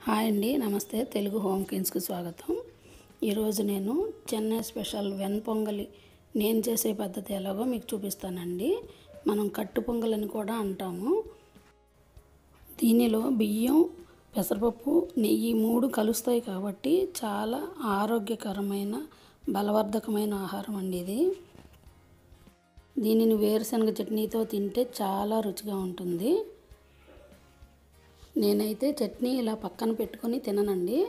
hi అండి నమస్తే Telugu home కింగ్స్కి స్వాగతం ఈరోజు నేను చెన్నై స్పెషల్ వెన్ పొంగలి నేను చేసే పద్ధతి ఎలాగో మీకు చూపిస్తానండి మనం కట్టు పొంగలని కూడా అంటాము దీనిలో బియ్యం పెసరపప్పు నెయ్యి మూడు కలుస్తాయి కాబట్టి చాలా ఆరోగ్యకరమైన బలవర్ధకమైన ఆహారం అండి ఇది దీనిని వేరుశనగ చట్నీతో తింటే చాలా రుచిగా ఉంటుంది నేనైతే చట్నీ ఇలా పక్కన పెట్టుకొని తిననండి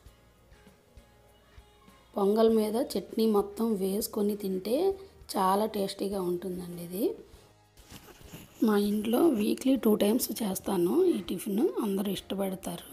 పొంగల్ మీద చట్నీ మొత్తం వేసుకొని తింటే చాలా టేస్టీగా ఉంటుందండి ఇది మా ఇంట్లో వీక్లీ టూ టైమ్స్ చేస్తాను ఈ టిఫిన్ అందరూ ఇష్టపడతారు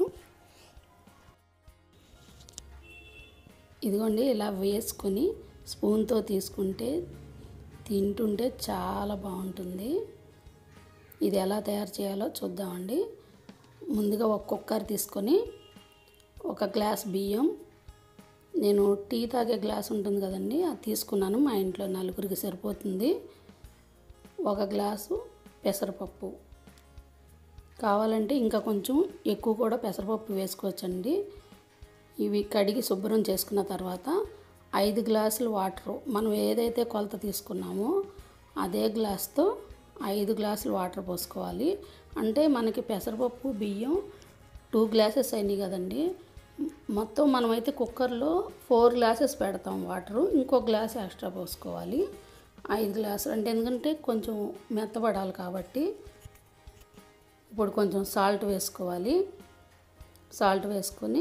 ఇదిగోండి ఇలా వేసుకొని స్పూన్తో తీసుకుంటే తింటుంటే చాలా బాగుంటుంది ఇది ఎలా తయారు చేయాలో చూద్దామండి ముందుగా ఒక కుక్కర్ తీసుకొని ఒక గ్లాస్ బియ్యం నేను టీ తాగే గ్లాస్ ఉంటుంది కదండి అది తీసుకున్నాను మా ఇంట్లో నలుగురికి సరిపోతుంది ఒక గ్లాసు పెసరపప్పు కావాలంటే ఇంకా కొంచెం ఎక్కువ కూడా పెసరపప్పు వేసుకోవచ్చండి ఇవి కడిగి శుభ్రం చేసుకున్న తర్వాత ఐదు గ్లాసులు వాటరు మనం ఏదైతే కొలత తీసుకున్నామో అదే గ్లాస్తో ఐదు గ్లాసులు వాటర్ పోసుకోవాలి అంటే మనకి పెసరపప్పు బియ్యం టూ గ్లాసెస్ అయినాయి కదండి మొత్తం మనమైతే కుక్కర్లో ఫోర్ గ్లాసెస్ పెడతాం వాటరు ఇంకో గ్లాస్ ఎక్స్ట్రా పోసుకోవాలి ఐదు గ్లాసులు అంటే ఎందుకంటే కొంచెం మెత్తబడాలి కాబట్టి ఇప్పుడు కొంచెం సాల్ట్ వేసుకోవాలి సాల్ట్ వేసుకొని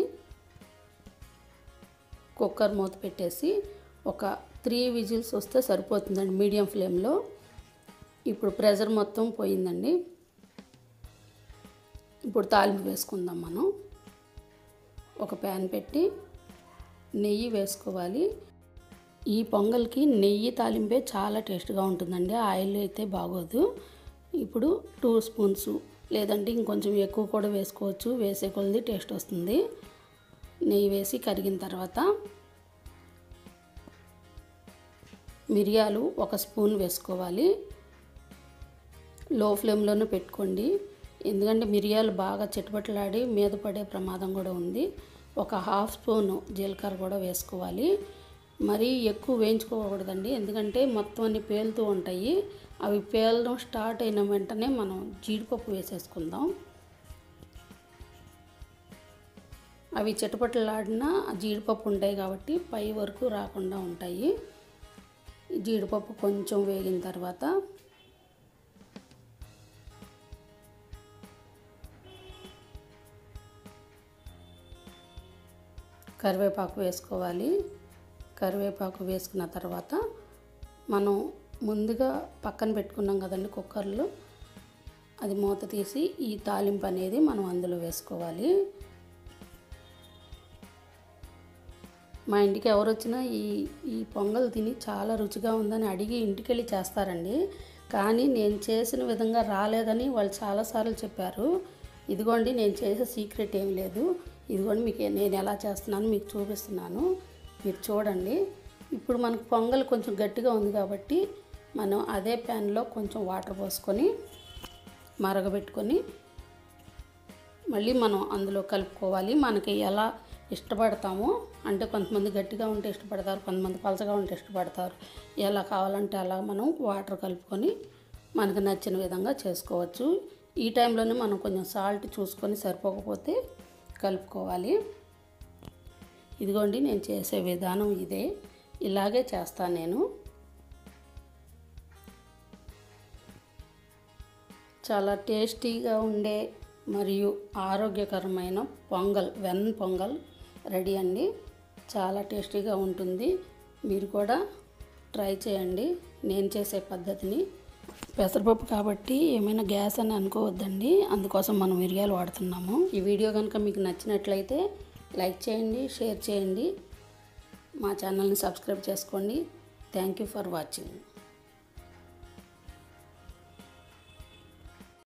కుక్కర్ మూత పెట్టేసి ఒక త్రీ విజిల్స్ వస్తే సరిపోతుందండి మీడియం ఫ్లేమ్లో ఇప్పుడు ప్రెషర్ మొత్తం పోయిందండి ఇప్పుడు తాలింపు వేసుకుందాం మనం ఒక ప్యాన్ పెట్టి నెయ్యి వేసుకోవాలి ఈ పొంగల్కి నెయ్యి తాలింపే చాలా టేస్ట్గా ఉంటుందండి ఆయిల్ అయితే బాగోదు ఇప్పుడు టూ స్పూన్స్ లేదంటే ఇంకొంచెం ఎక్కువ కూడా వేసుకోవచ్చు వేసే కొలది టేస్ట్ వస్తుంది నెయ్యి వేసి కరిగిన తర్వాత మిరియాలు ఒక స్పూన్ వేసుకోవాలి లో ఫ్లేమ్లోనే పెట్టుకోండి ఎందుకంటే మిరియాలు బాగా చిటపటలాడి మీద పడే ప్రమాదం కూడా ఉంది ఒక హాఫ్ స్పూన్ జీలకర్ర కూడా వేసుకోవాలి మరీ ఎక్కువ వేయించుకోకూడదండి ఎందుకంటే మొత్తం అన్ని పేలుతూ ఉంటాయి అవి పేలడం స్టార్ట్ అయిన వెంటనే మనం జీడిపప్పు వేసేసుకుందాం అవి చిటపటలాడినా జీడిపప్పు ఉంటాయి కాబట్టి పై వరకు రాకుండా ఉంటాయి జీడిపప్పు కొంచెం వేగిన తర్వాత కరివేపాకు వేసుకోవాలి కరివేపాకు వేసుకున్న తర్వాత మనం ముందుగా పక్కన పెట్టుకున్నాం కదండి కుక్కర్లో అది మూత తీసి ఈ తాలింపు అనేది మనం అందులో వేసుకోవాలి మా ఇంటికి ఎవరు వచ్చినా ఈ ఈ పొంగల్ తిని చాలా రుచిగా ఉందని అడిగి ఇంటికి వెళ్ళి చేస్తారండి కానీ నేను చేసిన విధంగా రాలేదని వాళ్ళు చాలాసార్లు చెప్పారు ఇదిగోండి నేను చేసే సీక్రెట్ ఏం లేదు ఇదిగోండి మీకు నేను ఎలా చేస్తున్నాను మీకు చూపిస్తున్నాను మీరు చూడండి ఇప్పుడు మనకు పొంగల్ కొంచెం గట్టిగా ఉంది కాబట్టి మనం అదే ప్యాన్లో కొంచెం వాటర్ పోసుకొని మరగబెట్టుకొని మళ్ళీ మనం అందులో కలుపుకోవాలి మనకి ఎలా ఇష్టపడతామో అంటే కొంతమంది గట్టిగా ఉంటే ఇష్టపడతారు కొంతమంది పలచగా ఉంటే ఇష్టపడతారు ఎలా కావాలంటే అలా మనం వాటర్ కలుపుకొని మనకు నచ్చిన విధంగా చేసుకోవచ్చు ఈ టైంలోనే మనం కొంచెం సాల్ట్ చూసుకొని సరిపోకపోతే కలుపుకోవాలి ఇదిగోండి నేను చేసే విధానం ఇదే ఇలాగే చేస్తాను నేను చాలా టేస్టీగా ఉండే మరియు ఆరోగ్యకరమైన పొంగల్ వెన్ పొంగల్ రెడీ అండి చాలా టేస్టీగా ఉంటుంది మీరు కూడా ట్రై చేయండి నేను చేసే పద్ధతిని పెసరపప్పు కాబట్టి ఏమైనా గ్యాస్ అని అనుకోవద్దండి అందుకోసం మనం మిరియాలు వాడుతున్నాము ఈ వీడియో కనుక మీకు నచ్చినట్లయితే లైక్ చేయండి షేర్ చేయండి మా ఛానల్ని సబ్స్క్రైబ్ చేసుకోండి థ్యాంక్ యూ ఫర్ వాచింగ్